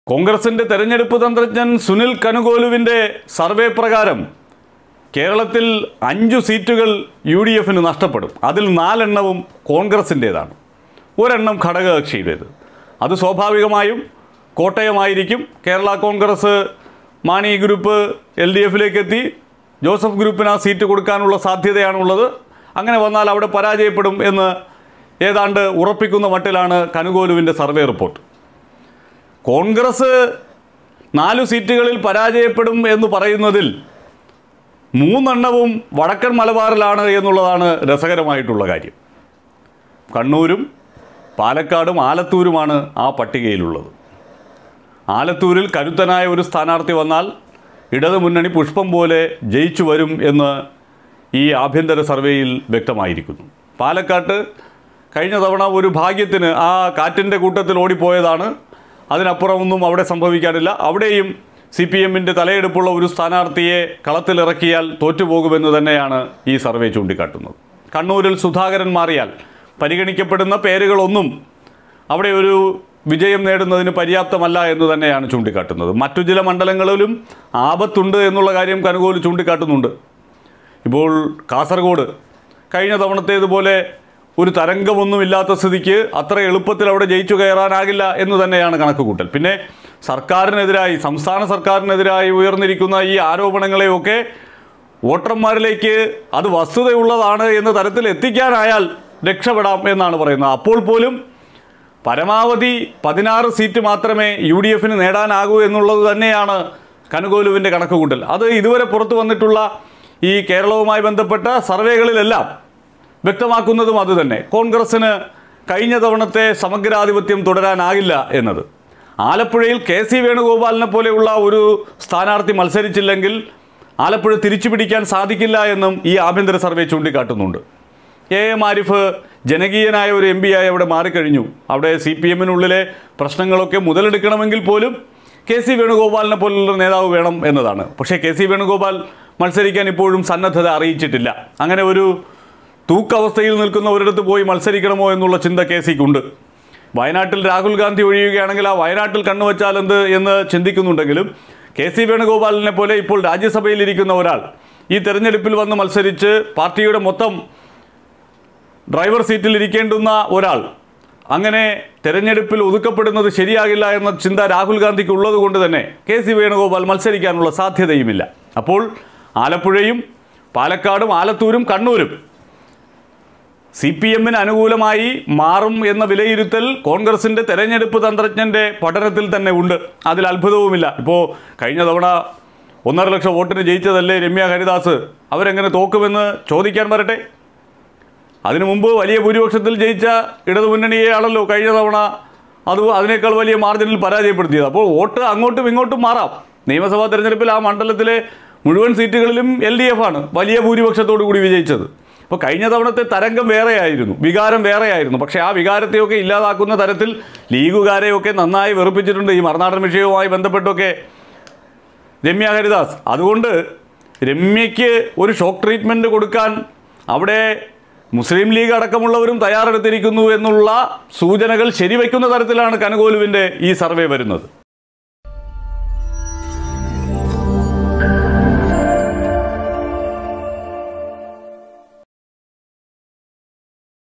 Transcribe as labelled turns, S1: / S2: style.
S1: കോൺഗ്രസിന്റെ തെരഞ്ഞെടുപ്പ് തന്ത്രജ്ഞൻ സുനിൽ കനുകോലുവിന്റെ സർവേ പ്രകാരം കേരളത്തിൽ അഞ്ചു സീറ്റുകൾ യു ഡി എഫിന് നഷ്ടപ്പെടും അതിൽ നാലെണ്ണവും കോൺഗ്രസിൻ്റേതാണ് ഒരെണ്ണം ഘടകകക്ഷിയുടേത് അത് സ്വാഭാവികമായും കോട്ടയമായിരിക്കും Kerala Congress Mani group L D എഫിലേക്ക് എത്തി ജോസഫ് ഗ്രൂപ്പിന് ആ സീറ്റ് കൊടുക്കാനുള്ള സാധ്യതയാണുള്ളത് അങ്ങനെ വന്നാൽ അവിടെ പരാജയപ്പെടും എന്ന് ഏതാണ്ട് ഉറപ്പിക്കുന്ന മട്ടിലാണ് കനുകോലുവിൻ്റെ സർവേ റിപ്പോർട്ട് കോൺഗ്രസ് നാലു സീറ്റുകളിൽ പരാജയപ്പെടും എന്ന് പറയുന്നതിൽ മൂന്നെണ്ണവും വടക്കൻ മലബാറിലാണ് എന്നുള്ളതാണ് രസകരമായിട്ടുള്ള കാര്യം കണ്ണൂരും പാലക്കാടും ആലത്തൂരുമാണ് ആ പട്ടികയിലുള്ളത് ആലത്തൂരിൽ കരുത്തനായ ഒരു സ്ഥാനാർത്ഥി വന്നാൽ ഇടതു മുന്നണി പുഷ്പം പോലെ ജയിച്ചു വരും എന്ന് ഈ ആഭ്യന്തര സർവേയിൽ വ്യക്തമായിരിക്കുന്നു പാലക്കാട്ട് കഴിഞ്ഞ തവണ ഒരു ഭാഗ്യത്തിന് ആ കാറ്റിൻ്റെ കൂട്ടത്തിൽ ഓടിപ്പോയതാണ് അതിനപ്പുറമൊന്നും അവിടെ സംഭവിക്കാനില്ല അവിടെയും സി പി എമ്മിൻ്റെ തലയെടുപ്പുള്ള ഒരു സ്ഥാനാർത്ഥിയെ കളത്തിലിറക്കിയാൽ തോറ്റുപോകുമെന്ന് തന്നെയാണ് ഈ സർവേ ചൂണ്ടിക്കാട്ടുന്നത് കണ്ണൂരിൽ സുധാകരൻ മാറിയാൽ പരിഗണിക്കപ്പെടുന്ന പേരുകളൊന്നും അവിടെ ഒരു വിജയം നേടുന്നതിന് പര്യാപ്തമല്ല എന്ന് തന്നെയാണ് ചൂണ്ടിക്കാട്ടുന്നത് മറ്റു ചില മണ്ഡലങ്ങളിലും ആപത്തുണ്ട് എന്നുള്ള കാര്യം കനുകോല് ചൂണ്ടിക്കാട്ടുന്നുണ്ട് ഇപ്പോൾ കാസർഗോഡ് കഴിഞ്ഞ തവണത്തേതുപോലെ ഒരു തരംഗമൊന്നുമില്ലാത്ത സ്ഥിതിക്ക് അത്ര എളുപ്പത്തിൽ അവിടെ ജയിച്ചു കയറാനാകില്ല എന്ന് തന്നെയാണ് കണക്കുകൂട്ടൽ പിന്നെ സർക്കാരിനെതിരായി സംസ്ഥാന സർക്കാരിനെതിരായി ഉയർന്നിരിക്കുന്ന ഈ ആരോപണങ്ങളെയൊക്കെ വോട്ടർമാരിലേക്ക് അത് വസ്തുതയുള്ളതാണ് എന്ന തരത്തിൽ എത്തിക്കാനായാൽ രക്ഷപ്പെടാം എന്നാണ് പറയുന്നത് അപ്പോൾ പോലും പരമാവധി പതിനാറ് സീറ്റ് മാത്രമേ യു ഡി എഫിന് നേടാനാകൂ എന്നുള്ളത് തന്നെയാണ് കനുകോലുവിൻ്റെ കണക്കുകൂട്ടൽ അത് ഇതുവരെ പുറത്തു വന്നിട്ടുള്ള ഈ കേരളവുമായി ബന്ധപ്പെട്ട സർവേകളിലെല്ലാം വ്യക്തമാക്കുന്നതും അതുതന്നെ കോൺഗ്രസ്സിന് കഴിഞ്ഞ തവണത്തെ സമഗ്രാധിപത്യം തുടരാനാകില്ല എന്നത് ആലപ്പുഴയിൽ കെ സി വേണുഗോപാലിനെ പോലെയുള്ള ഒരു സ്ഥാനാർത്ഥി മത്സരിച്ചില്ലെങ്കിൽ ആലപ്പുഴ തിരിച്ചു പിടിക്കാൻ സാധിക്കില്ല എന്നും ഈ ആഭ്യന്തര സർവേ ചൂണ്ടിക്കാട്ടുന്നുണ്ട് എ എം ആരിഫ് ജനകീയനായ ഒരു എം ആയി അവിടെ മാറിക്കഴിഞ്ഞു അവിടെ സി പി എമ്മിനുള്ളിലെ പ്രശ്നങ്ങളൊക്കെ മുതലെടുക്കണമെങ്കിൽ പോലും കെ സി വേണുഗോപാലിനെ പോലുള്ള നേതാവ് വേണം എന്നതാണ് പക്ഷേ കെ സി വേണുഗോപാൽ മത്സരിക്കാൻ ഇപ്പോഴും സന്നദ്ധത അറിയിച്ചിട്ടില്ല അങ്ങനെ ഒരു തൂക്കവസ്ഥയിൽ നിൽക്കുന്ന ഒരിടത്ത് പോയി മത്സരിക്കണമോ എന്നുള്ള ചിന്ത കെ സിക്കുണ്ട് വയനാട്ടിൽ രാഹുൽ ഗാന്ധി ഒഴിയുകയാണെങ്കിൽ ആ വയനാട്ടിൽ കണ്ണുവച്ചാൽ എന്ത് എന്ന് ചിന്തിക്കുന്നുണ്ടെങ്കിലും കെ സി വേണുഗോപാലിനെ പോലെ ഇപ്പോൾ രാജ്യസഭയിലിരിക്കുന്ന ഒരാൾ ഈ തെരഞ്ഞെടുപ്പിൽ വന്ന് മത്സരിച്ച് പാർട്ടിയുടെ മൊത്തം ഡ്രൈവർ സീറ്റിൽ ഇരിക്കേണ്ടുന്ന ഒരാൾ അങ്ങനെ തെരഞ്ഞെടുപ്പിൽ ഒതുക്കപ്പെടുന്നത് ശരിയാകില്ല എന്ന ചിന്ത രാഹുൽ ഗാന്ധിക്ക് ഉള്ളത് കൊണ്ട് തന്നെ കെ സി വേണുഗോപാൽ മത്സരിക്കാനുള്ള സാധ്യതയുമില്ല അപ്പോൾ ആലപ്പുഴയും പാലക്കാടും ആലത്തൂരും കണ്ണൂരും സി പി എമ്മിന് അനുകൂലമായി മാറും എന്ന വിലയിരുത്തൽ കോൺഗ്രസിൻ്റെ തെരഞ്ഞെടുപ്പ് തന്ത്രജ്ഞൻ്റെ പഠനത്തിൽ തന്നെ ഉണ്ട് അതിൽ അത്ഭുതവുമില്ല ഇപ്പോൾ കഴിഞ്ഞ തവണ ഒന്നര ലക്ഷം വോട്ടിന് ജയിച്ചതല്ലേ രമ്യ ഹരിദാസ് അവരെങ്ങനെ തോക്കുമെന്ന് ചോദിക്കാൻ വരട്ടെ അതിനു മുമ്പ് വലിയ ഭൂരിപക്ഷത്തിൽ ജയിച്ച ഇടതുമുന്നണിയെയാണല്ലോ കഴിഞ്ഞ തവണ അത് അതിനേക്കാൾ വലിയ മാർജിനിൽ പരാജയപ്പെടുത്തിയത് അപ്പോൾ വോട്ട് അങ്ങോട്ടും ഇങ്ങോട്ടും മാറാം നിയമസഭാ തെരഞ്ഞെടുപ്പിൽ ആ മണ്ഡലത്തിലെ മുഴുവൻ സീറ്റുകളിലും എൽ ഡി എഫ് ആണ് വലിയ ഭൂരിപക്ഷത്തോടു കൂടി വിജയിച്ചത് അപ്പോൾ കഴിഞ്ഞ തവണത്തെ തരംഗം വേറെയായിരുന്നു വികാരം വേറെയായിരുന്നു പക്ഷേ ആ വികാരത്തെയൊക്കെ ഇല്ലാതാക്കുന്ന തരത്തിൽ ലീഗുകാരെയൊക്കെ നന്നായി വെറുപ്പിച്ചിട്ടുണ്ട് ഈ മറുനാടൻ വിഷയവുമായി ബന്ധപ്പെട്ടൊക്കെ രമ്യ ഹരിദാസ് അതുകൊണ്ട് രമ്യയ്ക്ക് ഒരു ഷോക്ക് ട്രീറ്റ്മെൻറ്റ് കൊടുക്കാൻ അവിടെ മുസ്ലിം ലീഗ് അടക്കമുള്ളവരും തയ്യാറെടുത്തിരിക്കുന്നു എന്നുള്ള സൂചനകൾ ശരിവയ്ക്കുന്ന തരത്തിലാണ് കനകോലുവിൻ്റെ ഈ സർവേ വരുന്നത്